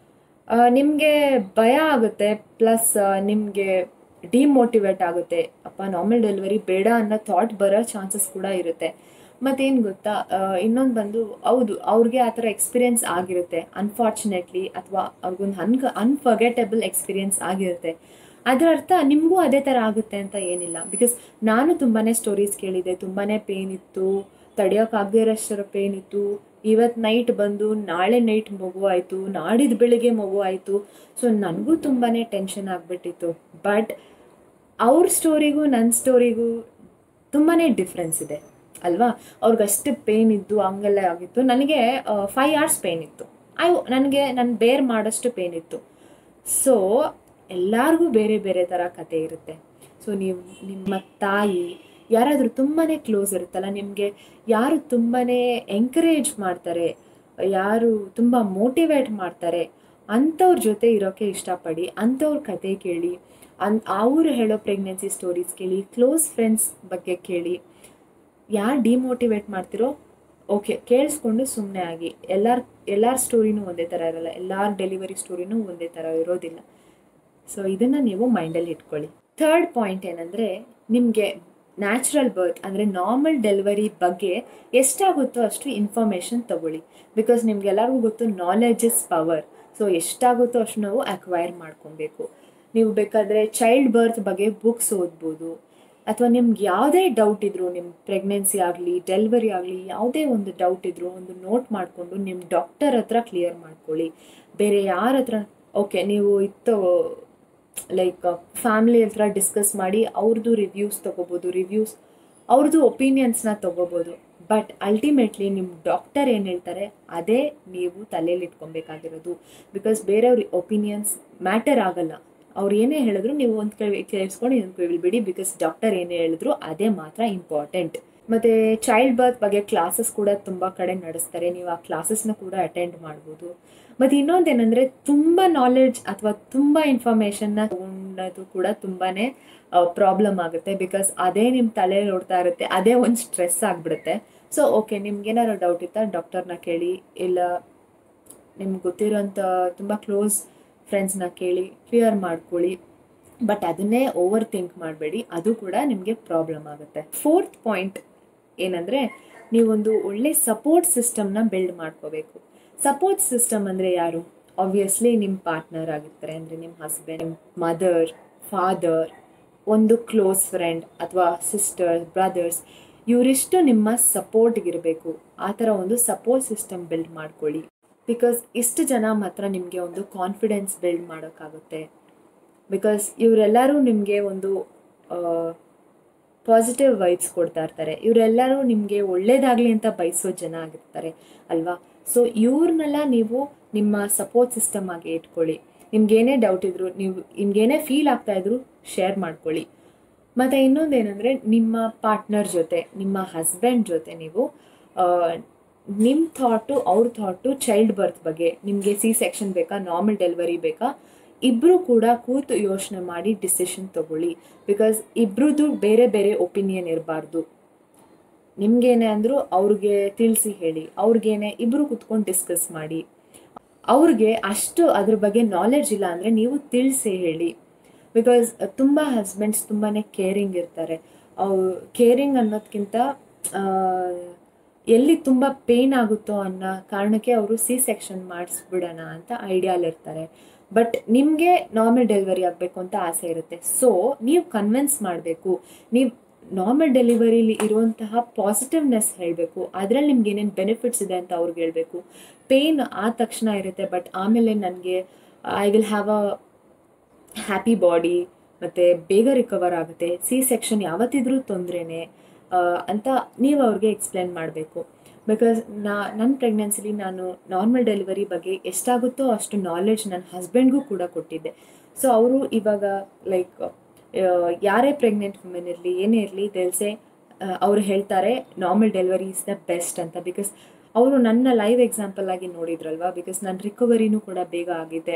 ನಿಮಗೆ ಭಯ ಆಗುತ್ತೆ ಪ್ಲಸ್ ನಿಮಗೆ ಡಿಮೋಟಿವೇಟ್ ಆಗುತ್ತೆ ಅಪ್ಪ ನಾರ್ಮಲ್ ಡೆಲಿವರಿ ಬೇಡ ಅನ್ನೋ ಥಾಟ್ ಬರೋ ಚಾನ್ಸಸ್ ಕೂಡ ಇರುತ್ತೆ ಮತ್ತೇನು ಗೊತ್ತಾ ಇನ್ನೊಂದು ಬಂದು ಹೌದು ಅವ್ರಿಗೆ ಆ ಥರ ಎಕ್ಸ್ಪೀರಿಯನ್ಸ್ ಆಗಿರುತ್ತೆ ಅನ್ಫಾರ್ಚುನೇಟ್ಲಿ ಅಥವಾ ಅವ್ರಿಗೊಂದು ಅನ್ ಅನ್ಫರ್ಗೆಟಬಲ್ ಎಕ್ಸ್ಪೀರಿಯನ್ಸ್ ಆಗಿರುತ್ತೆ ಅದರ ಅರ್ಥ ನಿಮಗೂ ಅದೇ ಥರ ಆಗುತ್ತೆ ಅಂತ ಏನಿಲ್ಲ ಬಿಕಾಸ್ ನಾನು ತುಂಬಾ ಸ್ಟೋರೀಸ್ ಕೇಳಿದೆ ತುಂಬಾ ಪೇನ್ ಇತ್ತು ತಡೆಯೋಕ್ಕಾಗದೇ ಇರೋಷ್ಟರ ಪೇನ್ ಇತ್ತು ಇವತ್ತು ನೈಟ್ ಬಂದು ನಾಳೆ ನೈಟ್ ಮಗು ಆಯಿತು ನಾಡಿದ್ದು ಬೆಳಿಗ್ಗೆ ಮಗು ಆಯಿತು ಸೊ ನನಗೂ ತುಂಬಾ ಟೆನ್ಷನ್ ಆಗಿಬಿಟ್ಟಿತ್ತು ಬಟ್ ಅವ್ರ ಸ್ಟೋರಿಗೂ ನನ್ನ ಸ್ಟೋರಿಗೂ ತುಂಬಾ ಡಿಫ್ರೆನ್ಸ್ ಇದೆ ಅಲ್ವಾ ಅವ್ರಿಗಷ್ಟು ಪೇನ್ ಇದ್ದು ಹಂಗೆಲ್ಲ ಆಗಿತ್ತು ನನಗೆ ಫೈವ್ ಅವರ್ಸ್ ಪೇನ್ ಇತ್ತು ಐ ನನಗೆ ನಾನು ಬೇರ್ ಮಾಡೋಷ್ಟು ಪೇನ್ ಇತ್ತು ಸೊ ಎಲ್ಲರಿಗೂ ಬೇರೆ ಬೇರೆ ಥರ ಕತೆ ಇರುತ್ತೆ ಸೊ ನೀವು ನಿಮ್ಮ ತಾಯಿ ಯಾರಾದರೂ ತುಂಬಾ ಕ್ಲೋಸ್ ಇರುತ್ತಲ್ಲ ನಿಮಗೆ ಯಾರು ತುಂಬಾ ಎಂಕರೇಜ್ ಮಾಡ್ತಾರೆ ಯಾರು ತುಂಬ ಮೋಟಿವೇಟ್ ಮಾಡ್ತಾರೆ ಅಂಥವ್ರ ಜೊತೆ ಇರೋಕ್ಕೆ ಇಷ್ಟಪಡಿ ಅಂಥವ್ರ ಕತೆ ಕೇಳಿ ಅನ್ ಅವರು ಹೇಳೋ ಪ್ರೆಗ್ನೆನ್ಸಿ ಸ್ಟೋರೀಸ್ ಕೇಳಿ ಕ್ಲೋಸ್ ಫ್ರೆಂಡ್ಸ್ ಬಗ್ಗೆ ಕೇಳಿ ಯಾರು ಡಿಮೋಟಿವೇಟ್ ಮಾಡ್ತಿರೋ ಓಕೆ ಕೇಳಿಸ್ಕೊಂಡು ಸುಮ್ಮನೆ ಆಗಿ ಎಲ್ಲರ ಎಲ್ಲರ ಸ್ಟೋರಿನೂ ಒಂದೇ ಥರ ಇರಲ್ಲ ಎಲ್ಲರ ಡೆಲಿವರಿ ಸ್ಟೋರಿನೂ ಒಂದೇ ಥರ ಇರೋದಿಲ್ಲ ಸೊ ಇದನ್ನು ನೀವು ಮೈಂಡಲ್ಲಿ ಇಟ್ಕೊಳ್ಳಿ ಥರ್ಡ್ ಪಾಯಿಂಟ್ ಏನಂದರೆ ನಿಮಗೆ ನ್ಯಾಚುರಲ್ ಬರ್ತ್ ಅಂದರೆ ನಾರ್ಮಲ್ ಡೆಲಿವರಿ ಬಗ್ಗೆ ಎಷ್ಟಾಗುತ್ತೋ ಅಷ್ಟು ಇನ್ಫಾರ್ಮೇಷನ್ ತಗೊಳ್ಳಿ ಬಿಕಾಸ್ ನಿಮ್ಗೆಲ್ಲರಿಗೂ ಗೊತ್ತು ನಾಲೆಜ್ ಇಸ್ ಪವರ್ ಸೊ ಎಷ್ಟಾಗುತ್ತೋ ಅಷ್ಟು ನಾವು ಅಕ್ವೈರ್ ಮಾಡ್ಕೊಬೇಕು ನೀವು ಬೇಕಾದರೆ ಚೈಲ್ಡ್ ಬರ್ತ್ ಬಗ್ಗೆ ಬುಕ್ಸ್ ಓದ್ಬೋದು ಅಥವಾ ನಿಮ್ಗೆ ಯಾವುದೇ ಡೌಟ್ ಇದ್ದರೂ ನಿಮ್ಮ ಪ್ರೆಗ್ನೆನ್ಸಿ ಆಗಲಿ ಡೆಲಿವರಿ ಆಗಲಿ ಯಾವುದೇ ಒಂದು ಡೌಟ್ ಇದ್ದರೂ ಒಂದು ನೋಟ್ ಮಾಡಿಕೊಂಡು ನಿಮ್ಮ ಡಾಕ್ಟರ್ ಹತ್ರ ಕ್ಲಿಯರ್ ಮಾಡ್ಕೊಳ್ಳಿ ಬೇರೆ ಯಾರ ಹತ್ರ ಓಕೆ ನೀವು ಇತ್ತು ಲೈಕ್ ಫ್ಯಾಮ್ಲಿ ಹತ್ರ ಡಿಸ್ಕಸ್ ಮಾಡಿ ಅವ್ರದ್ದು ರಿವ್ಯೂಸ್ ತೊಗೋಬೋದು ರಿವ್ಯೂಸ್ ಅವ್ರದ್ದು ಒಪಿನಿಯನ್ಸ್ನ ತೊಗೋಬೋದು ಬಟ್ ಅಲ್ಟಿಮೇಟ್ಲಿ ನಿಮ್ಮ ಡಾಕ್ಟರ್ ಏನು ಹೇಳ್ತಾರೆ ಅದೇ ನೀವು ತಲೆಯಲ್ಲಿ ಇಟ್ಕೊಬೇಕಾಗಿರೋದು ಬಿಕಾಸ್ ಬೇರೆಯವ್ರ ಒಪಿನಿಯನ್ಸ್ ಮ್ಯಾಟರ್ ಆಗಲ್ಲ ಅವ್ರು ಏನೇ ಹೇಳಿದ್ರು ನೀವು ಒಂದು ಕೈ ಕೇಳಿಸ್ಕೊಂಡು ಇನ್ನೊಂದು ಕೈ ಬಿಡಿ ಬಿಕಾಸ್ ಡಾಕ್ಟರ್ ಏನೇ ಹೇಳಿದ್ರು ಅದೇ ಮಾತ್ರ ಇಂಪಾರ್ಟೆಂಟ್ ಮತ್ತು ಚೈಲ್ಡ್ ಬರ್ತ್ ಬಗ್ಗೆ ಕ್ಲಾಸಸ್ ಕೂಡ ತುಂಬ ಕಡೆ ನಡೆಸ್ತಾರೆ ನೀವು ಆ ಕ್ಲಾಸಸ್ನ ಕೂಡ ಅಟೆಂಡ್ ಮಾಡ್ಬೋದು ಮತ್ತು ಇನ್ನೊಂದೇನೆಂದರೆ ತುಂಬ ನಾಲೆಡ್ಜ್ ಅಥವಾ ತುಂಬ ಇನ್ಫಾರ್ಮೇಷನ್ನ ತಗೊಂಡದು ಕೂಡ ತುಂಬಾ ಪ್ರಾಬ್ಲಮ್ ಆಗುತ್ತೆ ಬಿಕಾಸ್ ಅದೇ ನಿಮ್ಮ ತಲೆಯಲ್ಲಿ ಓಡ್ತಾ ಇರುತ್ತೆ ಅದೇ ಒಂದು ಸ್ಟ್ರೆಸ್ ಆಗಿಬಿಡುತ್ತೆ ಸೊ ಓಕೆ ನಿಮ್ಗೇನಾದ್ರು ಡೌಟ್ ಇತ್ತಾ ಡಾಕ್ಟರ್ನ ಕೇಳಿ ಇಲ್ಲ ನಿಮ್ಗೆ ಗೊತ್ತಿರೋಂಥ ತುಂಬ ಕ್ಲೋಸ್ ಫ್ರೆಂಡ್ಸ್ನ ಕೇಳಿ ಕ್ಲಿಯರ್ ಮಾಡ್ಕೊಳ್ಳಿ ಬಟ್ ಅದನ್ನೇ ಓವರ್ ಥಿಂಕ್ ಮಾಡಬೇಡಿ ಅದು ಕೂಡ ನಿಮಗೆ ಪ್ರಾಬ್ಲಮ್ ಆಗುತ್ತೆ ಫೋರ್ತ್ ಪಾಯಿಂಟ್ ಏನಂದರೆ ನೀವೊಂದು ಒಳ್ಳೆ ಸಪೋರ್ಟ್ ಸಿಸ್ಟಮ್ನ ಬಿಲ್ಡ್ ಮಾಡ್ಕೋಬೇಕು ಸಪೋರ್ಟ್ ಸಿಸ್ಟಮ್ ಅಂದರೆ ಯಾರು ಆಬ್ವಿಯಸ್ಲಿ ನಿಮ್ಮ ಪಾರ್ಟ್ನರ್ ಆಗಿರ್ತಾರೆ ಅಂದರೆ ನಿಮ್ಮ ಹಸ್ಬೆಂಡ್ ನಿಮ್ಮ ಮದರ್ ಫಾದರ್ ಒಂದು ಕ್ಲೋಸ್ ಫ್ರೆಂಡ್ ಅಥವಾ ಸಿಸ್ಟರ್ ಬ್ರದರ್ಸ್ ಇವರಿಷ್ಟು ನಿಮ್ಮ ಸಪೋರ್ಟ್ಗಿರಬೇಕು ಆ ಥರ ಒಂದು ಸಪೋರ್ಟ್ ಸಿಸ್ಟಮ್ ಬಿಲ್ಡ್ ಮಾಡ್ಕೊಳ್ಳಿ ಬಿಕಾಸ್ ಇಷ್ಟು ಜನ ಮಾತ್ರ ನಿಮಗೆ ಒಂದು ಕಾನ್ಫಿಡೆನ್ಸ್ ಬಿಲ್ಡ್ ಮಾಡೋಕ್ಕಾಗುತ್ತೆ ಬಿಕಾಸ್ ಇವರೆಲ್ಲರೂ ನಿಮಗೆ ಒಂದು ಪಾಸಿಟಿವ್ ವೈಬ್ಸ್ ಕೊಡ್ತಾ ಇರ್ತಾರೆ ಇವರೆಲ್ಲರೂ ನಿಮಗೆ ಒಳ್ಳೇದಾಗಲಿ ಅಂತ ಬಯಸೋ ಜನ ಆಗಿರ್ತಾರೆ ಅಲ್ವಾ ಸೊ ಇವ್ರನ್ನೆಲ್ಲ ನೀವು ನಿಮ್ಮ ಸಪೋರ್ಟ್ ಸಿಸ್ಟಮ್ ಆಗಿ ಇಟ್ಕೊಳ್ಳಿ ನಿಮ್ಗೇನೇ ಡೌಟ್ ಇದ್ರು ನೀವು ನಿಮ್ಗೇನೇ ಫೀಲ್ ಆಗ್ತಾ ಇದ್ರು ಶೇರ್ ಮಾಡ್ಕೊಳ್ಳಿ ಮತ್ತು ಇನ್ನೊಂದೇನೆಂದರೆ ನಿಮ್ಮ ಪಾರ್ಟ್ನರ್ ಜೊತೆ ನಿಮ್ಮ ಹಸ್ಬೆಂಡ್ ಜೊತೆ ನೀವು ನಿಮ್ಮ ಥಾಟು ಅವ್ರ ಥಾಟು ಚೈಲ್ಡ್ ಬರ್ತ್ ಬಗ್ಗೆ ನಿಮಗೆ ಸಿ ಸೆಕ್ಷನ್ ಬೇಕಾ ನಾರ್ಮಲ್ ಡೆಲಿವರಿ ಬೇಕಾ ಇಬ್ಬರು ಕೂಡ ಕೂತು ಯೋಚನೆ ಮಾಡಿ ಡಿಸಿಷನ್ ತಗೊಳ್ಳಿ ಬಿಕಾಸ್ ಇಬ್ರದ್ದು ಬೇರೆ ಬೇರೆ ಒಪಿನಿಯನ್ ಇರಬಾರ್ದು ನಿಮ್ಗೇನೆ ಅಂದರೂ ಅವ್ರಿಗೆ ತಿಳಿಸಿ ಹೇಳಿ ಅವ್ರಿಗೇನೆ ಇಬ್ಬರು ಕುತ್ಕೊಂಡು ಡಿಸ್ಕಸ್ ಮಾಡಿ ಅವ್ರಿಗೆ ಅಷ್ಟು ಅದ್ರ ಬಗ್ಗೆ ನಾಲೆಡ್ಜ್ ಇಲ್ಲ ಅಂದರೆ ನೀವು ತಿಳಿಸಿ ಹೇಳಿ ಬಿಕಾಸ್ ತುಂಬ ಹಸ್ಬೆಂಡ್ಸ್ ತುಂಬಾ ಕೇರಿಂಗ್ ಇರ್ತಾರೆ ಅವು ಕೇರಿಂಗ್ ಅನ್ನೋದಕ್ಕಿಂತ ಎಲ್ಲಿ ತುಂಬ ಪೇನ್ ಆಗುತ್ತೋ ಅನ್ನೋ ಕಾರಣಕ್ಕೆ ಅವರು ಸಿ ಸೆಕ್ಷನ್ ಮಾಡಿಸ್ಬಿಡೋಣ ಅಂತ ಐಡಿಯಾಲಿರ್ತಾರೆ ಬಟ್ ನಿಮಗೆ ನಾರ್ಮಲ್ ಡೆಲಿವರಿ ಆಗಬೇಕು ಅಂತ ಆಸೆ ಇರುತ್ತೆ ಸೊ ನೀವು ಕನ್ವಿನ್ಸ್ ಮಾಡಬೇಕು ನೀವು ನಾರ್ಮಲ್ ಡೆಲಿವರಿಲಿ ಇರುವಂತಹ ಪಾಸಿಟಿವ್ನೆಸ್ ಹೇಳಬೇಕು ಅದರಲ್ಲಿ ನಿಮ್ಗೆ ಏನೇನು ಬೆನಿಫಿಟ್ಸ್ ಇದೆ ಅಂತ ಅವ್ರಿಗೆ ಹೇಳಬೇಕು ಪೇನ್ ಆದ ತಕ್ಷಣ ಇರುತ್ತೆ ಬಟ್ ಆಮೇಲೆ ನನಗೆ I will have a happy body ಮತ್ತು ಬೇಗ ರಿಕವರ್ ಆಗುತ್ತೆ ಸಿ ಸೆಕ್ಷನ್ ಯಾವತ್ತಿದ್ರೂ ತೊಂದರೆನೇ ಅಂತ ನೀವು ಅವ್ರಿಗೆ ಎಕ್ಸ್ಪ್ಲೇನ್ ಮಾಡಬೇಕು ಬಿಕಾಸ್ ನಾ ನನ್ನ ಪ್ರೆಗ್ನೆನ್ಸಿಲಿ ನಾನು ನಾರ್ಮಲ್ ಡೆಲಿವರಿ ಬಗ್ಗೆ ಎಷ್ಟಾಗುತ್ತೋ ಅಷ್ಟು ನಾಲೆಡ್ಜ್ ನನ್ನ ಹಸ್ಬೆಂಡ್ಗೂ ಕೂಡ ಕೊಟ್ಟಿದ್ದೆ ಸೊ ಅವರು ಇವಾಗ ಲೈಕ್ ಯಾರೇ ಪ್ರೆಗ್ನೆಂಟ್ ವುಮೆನ್ ಇರಲಿ ಏನೇ ಇರಲಿ ತೆಲ್ಸೆ ಅವ್ರು ಹೇಳ್ತಾರೆ normal delivery is the best ಅಂತ ಬಿಕಾಸ್ ಅವರು ನನ್ನ ಲೈವ್ ಎಕ್ಸಾಂಪಲ್ ಆಗಿ ನೋಡಿದ್ರಲ್ವಾ ಬಿಕಾಸ್ ನನ್ನ ರಿಕವರಿನೂ ಕೂಡ ಬೇಗ ಆಗಿದೆ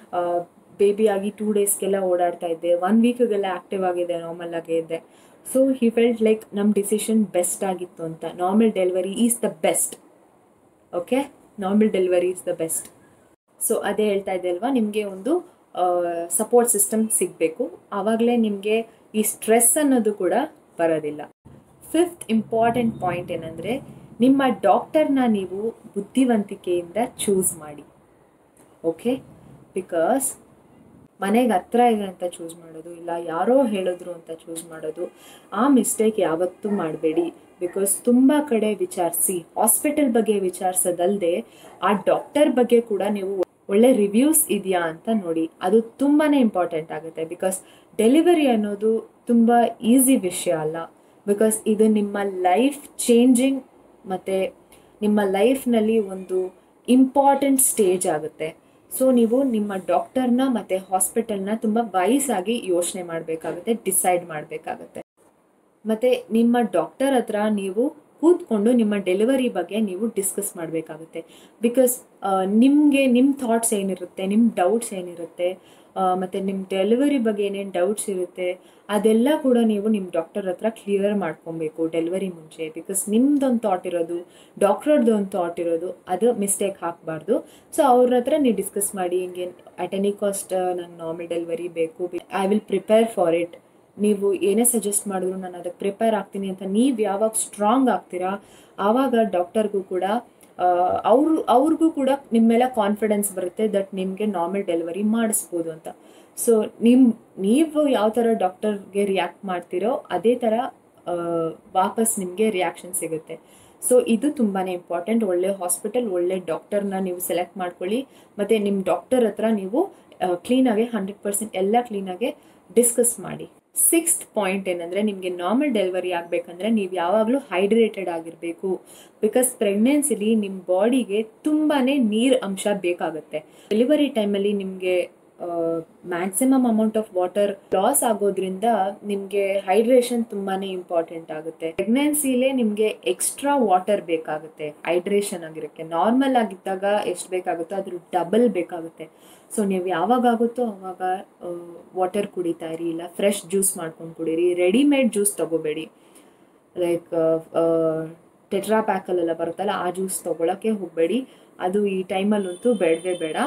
ಬೇಬಿ ಆಗಿ ಟೂ ಡೇಸ್ಗೆಲ್ಲ ಓಡಾಡ್ತಾ ಇದ್ದೆ ಒನ್ ವೀಕ್ಗೆಲ್ಲ ಆ್ಯಕ್ಟಿವ್ ಆಗಿದೆ ನಾರ್ಮಲ್ ಆಗೇ ಇದ್ದೆ ಸೊ ಹಿ ಫೆಲ್ಟ್ ಲೈಕ್ ನಮ್ಮ ಡಿಸಿಷನ್ ಬೆಸ್ಟ್ ಆಗಿತ್ತು ಅಂತ normal delivery is the best okay normal delivery is the best so ಅದೇ ಹೇಳ್ತಾ ಇದ್ದೆ ಅಲ್ವಾ ನಿಮಗೆ ಒಂದು ಸಪೋರ್ಟ್ ಸಿಸ್ಟಮ್ ಸಿಗಬೇಕು ಆವಾಗಲೇ ನಿಮಗೆ ಈ ಸ್ಟ್ರೆಸ್ ಅನ್ನೋದು ಕೂಡ ಬರೋದಿಲ್ಲ ಫಿಫ್ತ್ ಇಂಪಾರ್ಟೆಂಟ್ ಪಾಯಿಂಟ್ ಏನಂದರೆ ನಿಮ್ಮ ಡಾಕ್ಟರ್ನ ನೀವು ಬುದ್ಧಿವಂತಿಕೆಯಿಂದ ಚೂಸ್ ಮಾಡಿ ಓಕೆ ಬಿಕಾಸ್ ಮನೆಗೆ ಹತ್ರ ಇದೆ ಅಂತ ಚೂಸ್ ಮಾಡೋದು ಇಲ್ಲ ಯಾರೋ ಹೇಳಿದ್ರು ಅಂತ ಚೂಸ್ ಮಾಡೋದು ಆ ಮಿಸ್ಟೇಕ್ ಯಾವತ್ತೂ ಮಾಡಬೇಡಿ ಬಿಕಾಸ್ ತುಂಬ ಕಡೆ ವಿಚಾರಿಸಿ ಹಾಸ್ಪಿಟಲ್ ಬಗ್ಗೆ ವಿಚಾರಿಸೋದಲ್ಲದೆ ಆ ಡಾಕ್ಟರ್ ಬಗ್ಗೆ ಕೂಡ ನೀವು ಒಳ್ಳೆ ರಿವ್ಯೂಸ್ ಇದೆಯಾ ಅಂತ ನೋಡಿ ಅದು ತುಂಬಾ ಇಂಪಾರ್ಟೆಂಟ್ ಆಗುತ್ತೆ ಬಿಕಾಸ್ ಡೆಲಿವರಿ ಅನ್ನೋದು ತುಂಬ ಈಸಿ ವಿಷಯ ಅಲ್ಲ ಬಿಕಾಸ್ ಇದು ನಿಮ್ಮ ಲೈಫ್ ಚೇಂಜಿಂಗ್ ಮತ್ತು ನಿಮ್ಮ ಲೈಫ್ನಲ್ಲಿ ಒಂದು ಇಂಪಾರ್ಟೆಂಟ್ ಸ್ಟೇಜ್ ಆಗುತ್ತೆ ಸೊ ನೀವು ನಿಮ್ಮ ಡಾಕ್ಟರ್ನ ಮತ್ತು ಹಾಸ್ಪಿಟಲ್ನ ತುಂಬ ವಯಸ್ಸಾಗಿ ಯೋಚನೆ ಮಾಡಬೇಕಾಗುತ್ತೆ ಡಿಸೈಡ್ ಮಾಡಬೇಕಾಗುತ್ತೆ ಮತ್ತು ನಿಮ್ಮ ಡಾಕ್ಟರ್ ಹತ್ರ ನೀವು ಕೂತ್ಕೊಂಡು ನಿಮ್ಮ ಡೆಲಿವರಿ ಬಗ್ಗೆ ನೀವು ಡಿಸ್ಕಸ್ ಮಾಡಬೇಕಾಗುತ್ತೆ ಬಿಕಾಸ್ ನಿಮಗೆ ನಿಮ್ಮ ಥಾಟ್ಸ್ ಏನಿರುತ್ತೆ ನಿಮ್ಮ ಡೌಟ್ಸ್ ಏನಿರುತ್ತೆ ಮತ್ತು ನಿಮ್ಮ ಡೆಲಿವರಿ ಬಗ್ಗೆ ಏನೇನು ಡೌಟ್ಸ್ ಇರುತ್ತೆ ಅದೆಲ್ಲ ಕೂಡ ನೀವು ನಿಮ್ಮ ಡಾಕ್ಟರ್ ಹತ್ರ ಕ್ಲಿಯರ್ ಮಾಡ್ಕೊಬೇಕು ಡೆಲಿವರಿ ಮುಂಚೆ ಬಿಕಾಸ್ ನಿಮ್ದೊಂದು ಥಾಟ್ ಇರೋದು ಡಾಕ್ಟ್ರದ್ದು ಒಂದು ಥಾಟ್ ಇರೋದು ಅದು ಮಿಸ್ಟೇಕ್ ಹಾಕಬಾರ್ದು ಸೊ ಅವ್ರ ಹತ್ರ ನೀವು ಡಿಸ್ಕಸ್ ಮಾಡಿ ಹಿಂಗೆ ಅಟ್ ಎನಿ ಕಾಸ್ಟ್ ನಂಗೆ ನಾರ್ಮಲ್ ಡೆಲಿವರಿ ಬೇಕು I will prepare for it ನೀವು ಏನೇ ಸಜೆಸ್ಟ್ ಮಾಡಿದ್ರು ನಾನು ಅದಕ್ಕೆ ಪ್ರಿಪೇರ್ ಆಗ್ತೀನಿ ಅಂತ ನೀವು ಯಾವಾಗ ಸ್ಟ್ರಾಂಗ್ ಆಗ್ತೀರಾ ಆವಾಗ ಡಾಕ್ಟರ್ಗೂ ಕೂಡ ಅವರು ಅವ್ರಿಗೂ ಕೂಡ ನಿಮ್ಮ ಮೇಲೆ ಕಾನ್ಫಿಡೆನ್ಸ್ ಬರುತ್ತೆ ದಟ್ ನಿಮಗೆ ನಾರ್ಮಲ್ ಡೆಲಿವರಿ ಮಾಡಿಸ್ಬೋದು ಅಂತ ಸೊ ನಿಮ್ಮ ನೀವು ಯಾವ ಥರ ಡಾಕ್ಟರ್ಗೆ ರಿಯಾಕ್ಟ್ ಮಾಡ್ತೀರೋ ಅದೇ ಥರ ವಾಪಸ್ ನಿಮಗೆ ರಿಯಾಕ್ಷನ್ ಸಿಗುತ್ತೆ ಸೊ ಇದು ತುಂಬಾ ಇಂಪಾರ್ಟೆಂಟ್ ಒಳ್ಳೆ ಹಾಸ್ಪಿಟಲ್ ಒಳ್ಳೆ ಡಾಕ್ಟರ್ನ ನೀವು ಸೆಲೆಕ್ಟ್ ಮಾಡ್ಕೊಳ್ಳಿ ಮತ್ತು ನಿಮ್ಮ ಡಾಕ್ಟರ್ ಹತ್ರ ನೀವು ಕ್ಲೀನಾಗೆ ಹಂಡ್ರೆಡ್ ಪರ್ಸೆಂಟ್ ಎಲ್ಲ ಕ್ಲೀನಾಗೆ ಡಿಸ್ಕಸ್ ಮಾಡಿ ಸಿಕ್ಸ್ತ್ ಪಾಯಿಂಟ್ ಏನಂದರೆ ನಿಮಗೆ ನಾರ್ಮಲ್ ಡೆಲಿವರಿ ಆಗಬೇಕಂದ್ರೆ ನೀವು ಯಾವಾಗಲೂ ಹೈಡ್ರೇಟೆಡ್ ಆಗಿರಬೇಕು ಬಿಕಾಸ್ ಪ್ರೆಗ್ನೆನ್ಸಿಲಿ ನಿಮ್ಮ ಬಾಡಿಗೆ ತುಂಬಾ ನೀರು ಅಂಶ ಬೇಕಾಗುತ್ತೆ ಡೆಲಿವರಿ ಟೈಮಲ್ಲಿ ನಿಮಗೆ maximum amount of water loss ಆಗೋದ್ರಿಂದ ನಿಮಗೆ ಹೈಡ್ರೇಷನ್ ತುಂಬಾ ಇಂಪಾರ್ಟೆಂಟ್ ಆಗುತ್ತೆ ಪ್ರೆಗ್ನೆನ್ಸಿಲೇ ನಿಮಗೆ ಎಕ್ಸ್ಟ್ರಾ ವಾಟರ್ ಬೇಕಾಗುತ್ತೆ ಹೈಡ್ರೇಷನ್ ಆಗಿರೋಕ್ಕೆ ನಾರ್ಮಲ್ ಆಗಿದ್ದಾಗ ಎಷ್ಟು ಬೇಕಾಗುತ್ತೋ ಅದ್ರ ಡಬಲ್ ಬೇಕಾಗುತ್ತೆ ಸೊ ನೀವು ಯಾವಾಗ ಆಗುತ್ತೋ ಅವಾಗ ವಾಟರ್ ಕುಡಿತಾ ಇರಿ ಇಲ್ಲ ಫ್ರೆಶ್ ಜ್ಯೂಸ್ ಮಾಡ್ಕೊಂಡು ಕುಡೀರಿ ರೆಡಿಮೇಡ್ ಜ್ಯೂಸ್ ತಗೋಬೇಡಿ ಲೈಕ್ ಟೆಟ್ರಾ ಪ್ಯಾಕಲ್ಲೆಲ್ಲ ಬರುತ್ತಲ್ಲ ಆ ಜ್ಯೂಸ್ ತೊಗೊಳಕ್ಕೆ ಹೋಗಬೇಡಿ ಅದು ಈ ಟೈಮಲ್ಲಂತೂ ಬೇಡವೇ ಬೇಡ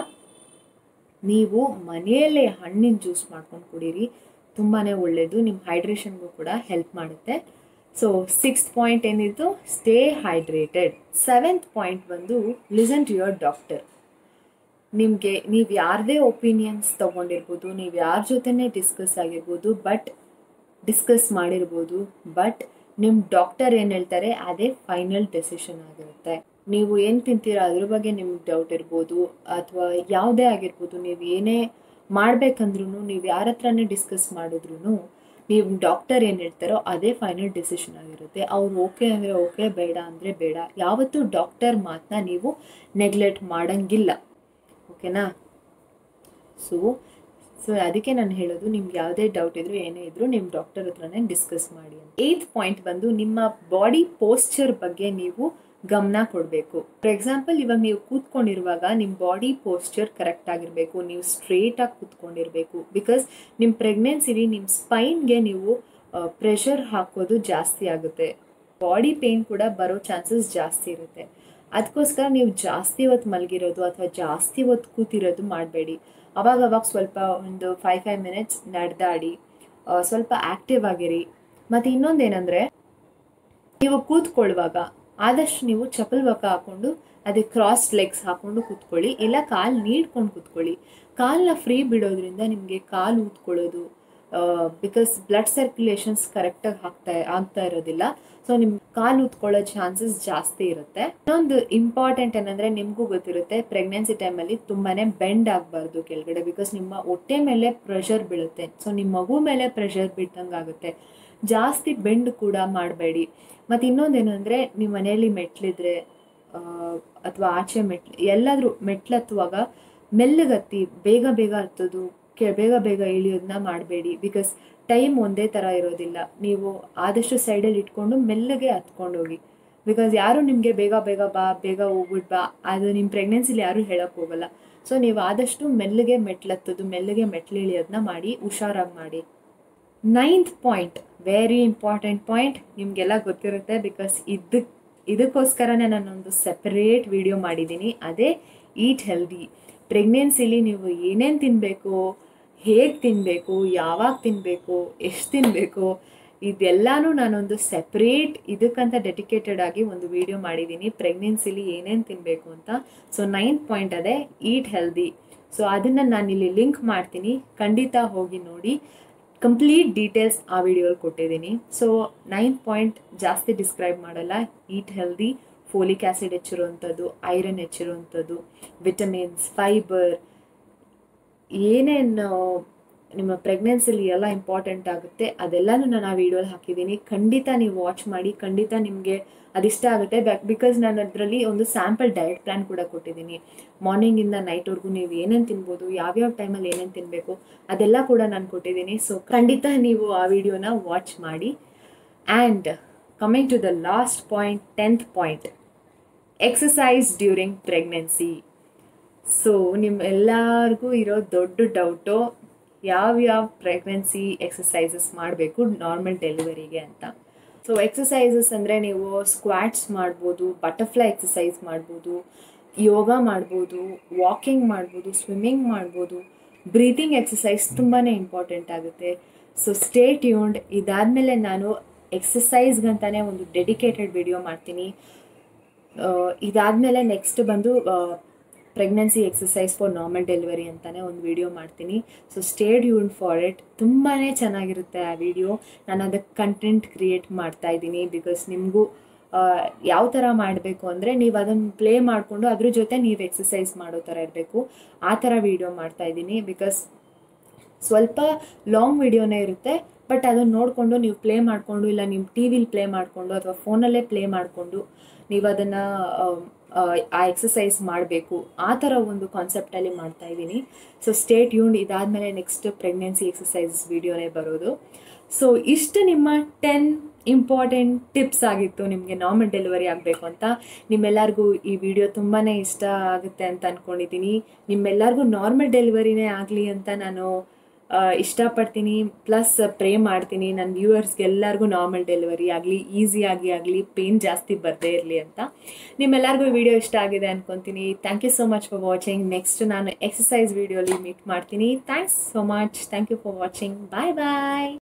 ನೀವು ಮನೆಯಲ್ಲೇ ಹಣ್ಣಿನ ಜ್ಯೂಸ್ ಮಾಡ್ಕೊಂಡು ಕುಡೀರಿ ತುಂಬಾ ಒಳ್ಳೆಯದು ನಿಮ್ಮ ಹೈಡ್ರೇಷನ್ಗೂ ಕೂಡ ಹೆಲ್ಪ್ ಮಾಡುತ್ತೆ ಸೊ ಸಿಕ್ಸ್ತ್ ಪಾಯಿಂಟ್ ಏನಿತ್ತು ಸ್ಟೇ ಹೈಡ್ರೇಟೆಡ್ ಸೆವೆಂತ್ ಪಾಯಿಂಟ್ ಬಂದು ಲಿಸನ್ ಟು ಯುವರ್ ಡಾಕ್ಟರ್ ನಿಮಗೆ ನೀವು ಯಾರದೇ ಒಪಿನಿಯನ್ಸ್ ತೊಗೊಂಡಿರ್ಬೋದು ನೀವು ಯಾರ ಜೊತೆನೇ ಡಿಸ್ಕಸ್ ಆಗಿರ್ಬೋದು ಬಟ್ ಡಿಸ್ಕಸ್ ಮಾಡಿರ್ಬೋದು ಬಟ್ ನಿಮ್ಮ ಡಾಕ್ಟರ್ ಏನು ಹೇಳ್ತಾರೆ ಅದೇ ಫೈನಲ್ ಡೆಸಿಷನ್ ಆಗಿರುತ್ತೆ ನೀವು ಏನು ತಿಂತೀರಾ ಅದ್ರ ಬಗ್ಗೆ ನಿಮ್ಗೆ ಡೌಟ್ ಇರ್ಬೋದು ಅಥವಾ ಯಾವುದೇ ಆಗಿರ್ಬೋದು ನೀವು ಏನೇ ಮಾಡ್ಬೇಕಂದ್ರೂ ನೀವು ಯಾರ ಹತ್ರನೇ ಡಿಸ್ಕಸ್ ಮಾಡಿದ್ರು ನೀವು ಡಾಕ್ಟರ್ ಏನು ಹೇಳ್ತಾರೋ ಅದೇ ಫೈನಲ್ ಡಿಸಿಷನ್ ಆಗಿರುತ್ತೆ ಅವ್ರು ಓಕೆ ಅಂದರೆ ಓಕೆ ಬೇಡ ಅಂದರೆ ಬೇಡ ಯಾವತ್ತೂ ಡಾಕ್ಟರ್ ಮಾತನ್ನ ನೀವು ನೆಗ್ಲೆಕ್ಟ್ ಮಾಡೋಂಗಿಲ್ಲ ಓಕೆನಾ ಸೊ ಸೊ ಅದಕ್ಕೆ ನಾನು ಹೇಳೋದು ನಿಮ್ಗೆ ಯಾವುದೇ ಡೌಟ್ ಇದ್ರೂ ಏನೇ ಇದ್ರೂ ನಿಮ್ಮ ಡಾಕ್ಟರ್ ಹತ್ರನೇ ಡಿಸ್ಕಸ್ ಮಾಡಿ ಅಂತ ಏತ್ ಪಾಯಿಂಟ್ ಬಂದು ನಿಮ್ಮ ಬಾಡಿ ಪೋಸ್ಚರ್ ಬಗ್ಗೆ ನೀವು ಗಮನ ಕೊಡಬೇಕು ಫಾರ್ ಎಕ್ಸಾಂಪಲ್ ಇವಾಗ ನೀವು ಕೂತ್ಕೊಂಡಿರುವಾಗ ನಿಮ್ಮ ಬಾಡಿ ಪೋಸ್ಚರ್ ಕರೆಕ್ಟ್ ಆಗಿರಬೇಕು ನೀವು ಸ್ಟ್ರೇಟಾಗಿ ಕೂತ್ಕೊಂಡಿರಬೇಕು ಬಿಕಾಸ್ ನಿಮ್ಮ ಪ್ರೆಗ್ನೆನ್ಸಿಲಿ ನಿಮ್ಮ ಸ್ಪೈನ್ಗೆ ನೀವು ಪ್ರೆಷರ್ ಹಾಕೋದು ಜಾಸ್ತಿ ಆಗುತ್ತೆ ಬಾಡಿ ಪೇನ್ ಕೂಡ ಬರೋ ಚಾನ್ಸಸ್ ಜಾಸ್ತಿ ಇರುತ್ತೆ ಅದಕ್ಕೋಸ್ಕರ ನೀವು ಜಾಸ್ತಿ ಹೊತ್ತು ಮಲಗಿರೋದು ಅಥವಾ ಜಾಸ್ತಿ ಹೊತ್ತು ಕೂತಿರೋದು ಮಾಡಬೇಡಿ ಅವಾಗ ಅವಾಗ ಸ್ವಲ್ಪ ಒಂದು ಫೈವ್ ಫೈವ್ ಮಿನಿಟ್ಸ್ ನಡೆದಾಡಿ ಸ್ವಲ್ಪ ಆ್ಯಕ್ಟಿವ್ ಆಗಿರಿ ಮತ್ತು ಇನ್ನೊಂದೇನೆಂದರೆ ನೀವು ಕೂತ್ಕೊಳ್ಳುವಾಗ ಆದಷ್ಟು ನೀವು ಚಪ್ಪಲ್ ಬಕ್ಕ ಹಾಕ್ಕೊಂಡು ಅದಕ್ಕೆ ಕ್ರಾಸ್ ಲೆಗ್ಸ್ ಹಾಕ್ಕೊಂಡು ಕೂತ್ಕೊಳ್ಳಿ ಇಲ್ಲ ಕಾಲು ನೀಡ್ಕೊಂಡು ಕೂತ್ಕೊಳ್ಳಿ ಕಾಲನ್ನ ಫ್ರೀ ಬಿಡೋದ್ರಿಂದ ನಿಮಗೆ ಕಾಲು ಊದ್ಕೊಳ್ಳೋದು ಬಿಕಾಸ್ ಬ್ಲಡ್ ಸರ್ಕ್ಯುಲೇಷನ್ಸ್ ಕರೆಕ್ಟಾಗಿ ಆಗ್ತಾ ಆಗ್ತಾ ಇರೋದಿಲ್ಲ ಸೊ ನಿಮ್ಮ ಕಾಲು ಊದ್ಕೊಳ್ಳೋ ಚಾನ್ಸಸ್ ಜಾಸ್ತಿ ಇರುತ್ತೆ ಇನ್ನೊಂದು ಇಂಪಾರ್ಟೆಂಟ್ ಏನಂದರೆ ನಿಮಗೂ ಗೊತ್ತಿರುತ್ತೆ ಪ್ರೆಗ್ನೆನ್ಸಿ ಟೈಮಲ್ಲಿ ತುಂಬಾ ಬೆಂಡ್ ಆಗಬಾರ್ದು ಕೆಳಗಡೆ ಬಿಕಾಸ್ ನಿಮ್ಮ ಹೊಟ್ಟೆ ಮೇಲೆ ಪ್ರೆಷರ್ ಬೀಳುತ್ತೆ ಸೊ ನಿಮ್ಮ ಮಗು ಮೇಲೆ ಪ್ರೆಷರ್ ಬಿಟ್ಟಂಗೆ ಆಗುತ್ತೆ ಜಾಸ್ತಿ ಬೆಂಡ್ ಕೂಡ ಮಾಡಬೇಡಿ ಮತ್ತು ಇನ್ನೊಂದೇನೆಂದರೆ ನಿಮ್ಮ ಮನೆಯಲ್ಲಿ ಮೆಟ್ಲಿದ್ರೆ ಅಥವಾ ಆಚೆ ಮೆಟ್ಲು ಎಲ್ಲಾದರೂ ಮೆಟ್ಲು ಹತ್ತುವಾಗ ಮೆಲ್ಲಗತ್ತಿ ಬೇಗ ಬೇಗ ಹತ್ತೋದು ಕೆ ಬೇಗ ಬೇಗ ಇಳಿಯೋದನ್ನ ಮಾಡಬೇಡಿ ಬಿಕಾಸ್ ಟೈಮ್ ಒಂದೇ ಥರ ಇರೋದಿಲ್ಲ ನೀವು ಆದಷ್ಟು ಸೈಡಲ್ಲಿ ಇಟ್ಕೊಂಡು ಮೆಲ್ಲಗೆ ಹತ್ಕೊಂಡು ಹೋಗಿ ಬಿಕಾಸ್ ಯಾರು ನಿಮಗೆ ಬೇಗ ಬೇಗ ಬಾ ಬೇಗ ಹೋಗ್ಬಿಟ್ಟು ಬಾ ಅದು ನಿಮ್ಮ ಪ್ರೆಗ್ನೆನ್ಸಿಲಿ ಯಾರೂ ಹೇಳೋಕ್ಕೆ ಹೋಗಲ್ಲ ಸೊ ನೀವು ಆದಷ್ಟು ಮೆಲ್ಲಗೆ ಮೆಟ್ಲತ್ತೋದು ಮೆಲ್ಲಗೆ ಮೆಟ್ಲು ಇಳಿಯೋದನ್ನ ಮಾಡಿ ಹುಷಾರಾಗಿ ಮಾಡಿ ninth point very important point ನಿಮಗೆಲ್ಲ ಗೊತ್ತಿರುತ್ತೆ ಬಿಕಾಸ್ ಇದಕ್ಕೆ ಇದಕ್ಕೋಸ್ಕರನೇ ನಾನೊಂದು ಸೆಪರೇಟ್ ವಿಡಿಯೋ ಮಾಡಿದ್ದೀನಿ ಅದೇ ಈಟ್ ಹೆಲ್ದಿ ಪ್ರೆಗ್ನೆನ್ಸಿಲಿ ನೀವು ಏನೇನು ತಿನ್ನಬೇಕು ಹೇಗೆ ತಿನ್ನಬೇಕು ಯಾವಾಗ ತಿನ್ನಬೇಕು ಎಷ್ಟು ತಿನ್ನಬೇಕು ಇದೆಲ್ಲನೂ ನಾನೊಂದು ಸೆಪ್ರೇಟ್ ಇದಕ್ಕಂತ ಡೆಡಿಕೇಟೆಡ್ ಆಗಿ ಒಂದು ವಿಡಿಯೋ ಮಾಡಿದ್ದೀನಿ ಪ್ರೆಗ್ನೆನ್ಸಿಲಿ ಏನೇನು ತಿನ್ನಬೇಕು ಅಂತ ಸೊ ನೈನ್ತ್ ಪಾಯಿಂಟ್ ಅದೇ ಈಟ್ ಹೆಲ್ದಿ ಸೊ ಅದನ್ನು ನಾನು ಇಲ್ಲಿ ಲಿಂಕ್ ಮಾಡ್ತೀನಿ ಖಂಡಿತ ಹೋಗಿ ನೋಡಿ ಕಂಪ್ಲೀಟ್ ಡೀಟೇಲ್ಸ್ ಆ ವಿಡಿಯೋಲಿ ಕೊಟ್ಟಿದ್ದೀನಿ ಸೊ ನೈನ್ತ್ ಪಾಯಿಂಟ್ ಜಾಸ್ತಿ ಡಿಸ್ಕ್ರೈಬ್ ಮಾಡಲ್ಲ ಈಟ್ ಹೆಲ್ದಿ ಫೋಲಿಕ್ ಆ್ಯಸಿಡ್ ಹೆಚ್ಚಿರುವಂಥದ್ದು ಐರನ್ ಹೆಚ್ಚಿರುವಂಥದ್ದು ವಿಟಮಿನ್ಸ್ ಫೈಬರ್ ಏನೇನು ನಿಮ್ಮ ಪ್ರೆಗ್ನೆನ್ಸಿಲಿ ಎಲ್ಲ ಇಂಪಾರ್ಟೆಂಟ್ ಆಗುತ್ತೆ ಅದೆಲ್ಲನೂ ನಾನು ಆ ವಿಡಿಯೋಲಿ ಹಾಕಿದ್ದೀನಿ ಖಂಡಿತ ನೀವು ವಾಚ್ ಮಾಡಿ ಖಂಡಿತ ನಿಮಗೆ ಅದಿಷ್ಟ ಆಗುತ್ತೆ ಬಿಕಾಸ್ ನಾನು ಅದರಲ್ಲಿ ಒಂದು ಸ್ಯಾಂಪಲ್ ಡಯಟ್ ಪ್ಲ್ಯಾನ್ ಕೂಡ ಕೊಟ್ಟಿದ್ದೀನಿ ಮಾರ್ನಿಂಗಿಂದ ನೈಟ್ವರೆಗೂ ನೀವು ಏನೇನು ತಿನ್ಬೋದು ಯಾವ್ಯಾವ ಟೈಮಲ್ಲಿ ಏನೇನು ತಿನ್ನಬೇಕು ಅದೆಲ್ಲ ಕೂಡ ನಾನು ಕೊಟ್ಟಿದ್ದೀನಿ ಸೊ ಖಂಡಿತ ನೀವು ಆ ವಿಡಿಯೋನ ವಾಚ್ ಮಾಡಿ and coming to the last point tenth point exercise during pregnancy so ನಿಮ್ಮೆಲ್ಲರಿಗೂ ಇರೋ ದೊಡ್ಡ ಡೌಟು ಯಾವ್ಯಾವ ಪ್ರೆಗ್ನೆನ್ಸಿ ಎಕ್ಸಸೈಸಸ್ ಮಾಡಬೇಕು ನಾರ್ಮಲ್ ಡೆಲಿವರಿಗೆ ಅಂತ ಸೊ ಎಕ್ಸಸೈಸಸ್ ಅಂದರೆ ನೀವು ಸ್ಕ್ವಾಟ್ಸ್ ಮಾಡ್ಬೋದು ಬಟರ್ಫ್ಲೈ ಎಕ್ಸಸೈಸ್ ಮಾಡ್ಬೋದು ಯೋಗ ಮಾಡ್ಬೋದು ವಾಕಿಂಗ್ ಮಾಡ್ಬೋದು ಸ್ವಿಮ್ಮಿಂಗ್ ಮಾಡ್ಬೋದು ಬ್ರೀತಿಂಗ್ ಎಕ್ಸಸೈಸ್ ತುಂಬಾ ಇಂಪಾರ್ಟೆಂಟ್ ಆಗುತ್ತೆ ಸೊ ಸ್ಟೇ ಟ್ಯೂನ್ಡ್ ಇದಾದಮೇಲೆ ನಾನು ಎಕ್ಸಸೈಸ್ಗಂತಾನೆ ಒಂದು ಡೆಡಿಕೇಟೆಡ್ ವಿಡಿಯೋ ಮಾಡ್ತೀನಿ ಇದಾದಮೇಲೆ ನೆಕ್ಸ್ಟ್ ಬಂದು pregnancy exercise for normal delivery ಅಂತಲೇ ಒಂದು ವಿಡಿಯೋ ಮಾಡ್ತೀನಿ ಸೊ ಸ್ಟೇಡ್ ಯೂನ್ ಫಾರ್ ಇಟ್ ತುಂಬಾ ಚೆನ್ನಾಗಿರುತ್ತೆ ಆ ವಿಡಿಯೋ ನಾನು ಅದಕ್ಕೆ ಕಂಟೆಂಟ್ ಕ್ರಿಯೇಟ್ ಮಾಡ್ತಾ ಇದ್ದೀನಿ ಬಿಕಾಸ್ ನಿಮಗೂ ಯಾವ ಥರ ಮಾಡಬೇಕು ಅಂದರೆ ನೀವು ಅದನ್ನು ಪ್ಲೇ ಮಾಡಿಕೊಂಡು ಅದ್ರ ಜೊತೆ ನೀವು ಎಕ್ಸಸೈಸ್ ಮಾಡೋ ಥರ ಇರಬೇಕು ಆ ಥರ ವಿಡಿಯೋ ಮಾಡ್ತಾ ಇದ್ದೀನಿ ಬಿಕಾಸ್ ಸ್ವಲ್ಪ ಲಾಂಗ್ ವಿಡಿಯೋನೇ ಇರುತ್ತೆ ಬಟ್ ಅದನ್ನು ನೋಡಿಕೊಂಡು ನೀವು ಪ್ಲೇ ಮಾಡಿಕೊಂಡು ಇಲ್ಲ ನಿಮ್ಮ ಟಿ ವಿಲಿ ಪ್ಲೇ ಮಾಡಿಕೊಂಡು ಅಥವಾ ಫೋನಲ್ಲೇ ಪ್ಲೇ ಮಾಡಿಕೊಂಡು ನೀವು ಅದನ್ನು ಆ ಎಕ್ಸಸೈಸ್ ಮಾಡಬೇಕು ಆ ಥರ ಒಂದು ಕಾನ್ಸೆಪ್ಟಲ್ಲಿ ಮಾಡ್ತಾ ಇದ್ದೀನಿ ಸೊ ಸ್ಟೇಟ್ ಯೂಂಡ್ ಇದಾದಮೇಲೆ ನೆಕ್ಸ್ಟ್ ಪ್ರೆಗ್ನೆನ್ಸಿ ಎಕ್ಸಸೈಸ್ ವಿಡಿಯೋನೇ ಬರೋದು ಸೊ ಇಷ್ಟು ನಿಮ್ಮ ಟೆನ್ ಇಂಪಾರ್ಟೆಂಟ್ ಟಿಪ್ಸ್ ಆಗಿತ್ತು ನಿಮಗೆ ನಾರ್ಮಲ್ ಡೆಲಿವರಿ ಆಗಬೇಕು ಅಂತ ನಿಮ್ಮೆಲ್ಲರಿಗೂ ಈ ವಿಡಿಯೋ ತುಂಬಾ ಇಷ್ಟ ಆಗುತ್ತೆ ಅಂತ ಅಂದ್ಕೊಂಡಿದ್ದೀನಿ ನಿಮ್ಮೆಲ್ಲರಿಗೂ ನಾರ್ಮಲ್ ಡೆಲಿವರಿನೇ ಆಗಲಿ ಅಂತ ನಾನು ಇಷ್ಟಪಡ್ತೀನಿ ಪ್ಲಸ್ ಪ್ರೇ ಮಾಡ್ತೀನಿ ನನ್ನ ವ್ಯೂವರ್ಸ್ಗೆ ಎಲ್ಲರಿಗೂ ನಾರ್ಮಲ್ ಡೆಲಿವರಿ ಆಗಲಿ ಈಸಿಯಾಗಿ ಆಗಲಿ ಪೇನ್ ಜಾಸ್ತಿ ಬರದೇ ಇರಲಿ ಅಂತ ನಿಮ್ಮೆಲ್ಲರಿಗೂ ವಿಡಿಯೋ ಇಷ್ಟ ಆಗಿದೆ ಅನ್ಕೊತೀನಿ thank you so much for watching next ನಾನು ಎಕ್ಸಸೈಸ್ ವಿಡಿಯೋಲಿ ಮೀಟ್ ಮಾಡ್ತೀನಿ thanks so much thank you for watching bye bye